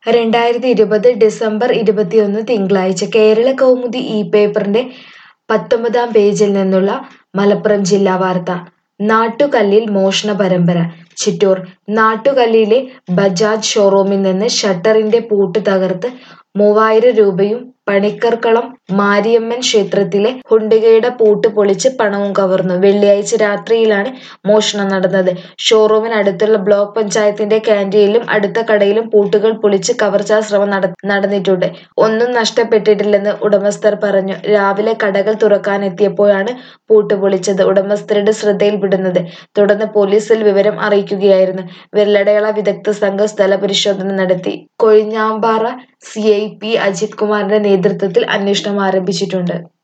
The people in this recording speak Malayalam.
രണ്ടായിരത്തി ഇരുപത് ഡിസംബർ ഇരുപത്തിയൊന്ന് തിങ്കളാഴ്ച കേരള കൗമുദി ഈ പേപ്പറിന്റെ പത്തൊമ്പതാം പേജിൽ നിന്നുള്ള മലപ്പുറം ജില്ലാ വാർത്ത നാട്ടുകല്ലിൽ മോഷണ പരമ്പര ചിറ്റൂർ നാട്ടുകല്ലിലെ ബജാജ് ഷോറൂമിൽ നിന്ന് ഷട്ടറിന്റെ പൂട്ട് തകർത്ത് മൂവായിരം രൂപയും പണിക്കർക്കളം മാരിയമ്മൻ ക്ഷേത്രത്തിലെ ഹുണ്ടികയുടെ പൂട്ട് പൊളിച്ച് പണവും കവർന്നു വെള്ളിയാഴ്ച രാത്രിയിലാണ് മോഷണം നടന്നത് ഷോറൂമിനടുത്തുള്ള ബ്ലോക്ക് പഞ്ചായത്തിന്റെ ക്യാന്റീനിലും അടുത്ത കടയിലും പൂട്ടുകൾ പൊളിച്ച് കവർച്ചാ ശ്രമം നട നടന്നിട്ടുണ്ട് ഒന്നും നഷ്ടപ്പെട്ടിട്ടില്ലെന്ന് ഉടമസ്ഥർ പറഞ്ഞു രാവിലെ കടകൾ തുറക്കാനെത്തിയപ്പോഴാണ് പൂട്ട് പൊളിച്ചത് ഉടമസ്ഥരുടെ ശ്രദ്ധയിൽപ്പെടുന്നത് തുടർന്ന് പോലീസിൽ വിവരം അറിയിക്കുകയായിരുന്നു വിരലടയാള വിദഗ്ധ സംഘം സ്ഥല പരിശോധന നടത്തി Kozhinjampara C I P Ajith കുമാറിന്റെ നേതൃത്വത്തിൽ അന്വേഷണം ആരംഭിച്ചിട്ടുണ്ട്